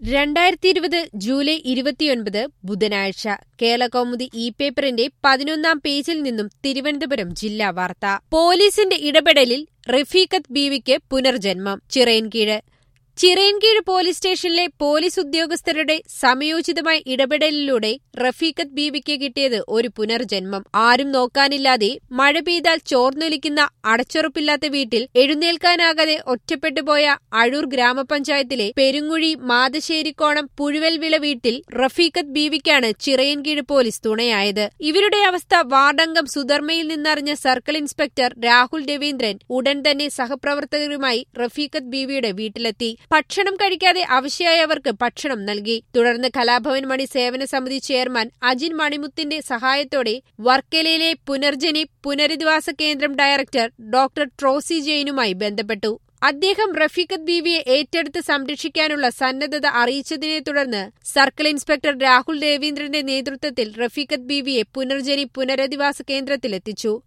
രണ്ടായിരത്തി ഇരുപത് ജൂലൈ ഇരുപത്തിയൊൻപത് ബുധനാഴ്ച കേരളകൗമുദി ഇ പേപ്പറിന്റെ പതിനൊന്നാം പേജിൽ നിന്നും തിരുവനന്തപുരം ജില്ലാ വാർത്ത പോലീസിന്റെ ഇടപെടലിൽ റഫീഖത്ത് ബീവിക്ക് പുനർജന്മം ചിറയൻകീഴ് ചിറയൻകീഴ് പോലീസ് സ്റ്റേഷനിലെ പോലീസ് ഉദ്യോഗസ്ഥരുടെ സമയോചിതമായ ഇടപെടലിലൂടെ റഫീഖത്ത് ബീവിക്ക് കിട്ടിയത് ഒരു പുനർജന്മം ആരും നോക്കാനില്ലാതെ മഴ പെയ്താൽ ചോർന്നൊലിക്കുന്ന അടച്ചുറപ്പില്ലാത്ത വീട്ടിൽ എഴുന്നേൽക്കാനാകാതെ ഒറ്റപ്പെട്ടുപോയ അഴൂർ ഗ്രാമപഞ്ചായത്തിലെ പെരുങ്ങുഴി മാതശ്ശേരിക്കോണം പുഴുവൽവിള വീട്ടിൽ റഫീഖത്ത് ബീവിക്കാണ് ചിറയൻകീഴ് പോലീസ് തുണയായത് ഇവരുടെ അവസ്ഥ വാർഡംഗം സുധർമ്മയിൽ നിന്നറിഞ്ഞ സർക്കിൾ ഇൻസ്പെക്ടർ രാഹുൽ രവീന്ദ്രൻ ഉടൻ തന്നെ സഹപ്രവർത്തകരുമായി റഫീഖത്ത് ബീവിയുടെ വീട്ടിലെത്തി ഭക്ഷണം കഴിക്കാതെ അവശയായവർക്ക് ഭക്ഷണം നൽകി തുടർന്ന് കലാഭവൻ മണി സേവന സമിതി ചെയർമാൻ അജിൻ മണിമുത്തിന്റെ സഹായത്തോടെ വർക്കലയിലെ പുനർജനി പുനരധിവാസ കേന്ദ്രം ഡയറക്ടർ ഡോക്ടർ ട്രോസി ജെയിനുമായി ബന്ധപ്പെട്ടു അദ്ദേഹം റഫീഖത്ത് ബീവിയെ ഏറ്റെടുത്ത് സംരക്ഷിക്കാനുള്ള സന്നദ്ധത അറിയിച്ചതിനെ തുടർന്ന് സർക്കിൾ ഇൻസ്പെക്ടർ രാഹുൽ രവീന്ദ്രന്റെ നേതൃത്വത്തിൽ റഫീഖത്ത് ബീവിയെ പുനർജനി പുനരധിവാസ കേന്ദ്രത്തിലെത്തിച്ചു